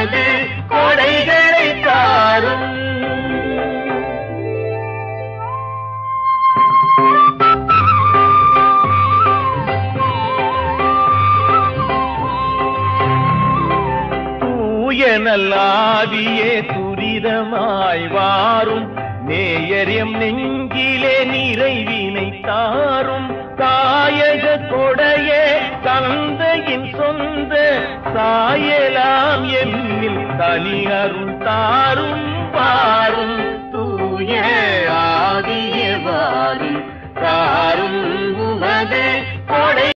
உமது கொடைகளை தாரும் தூய நல்லாவியே துரிதமாய் வாரும் நேயரியம் நெஞ்சிலே நிறைவினை தாரும் தாயக கொடையே தந்தையின் சொந்த சாயலாம் எம்மில் தனி அருள் தாரும் பாரும் தூய ஆகிய வாரும் தாரும் உமது கொடை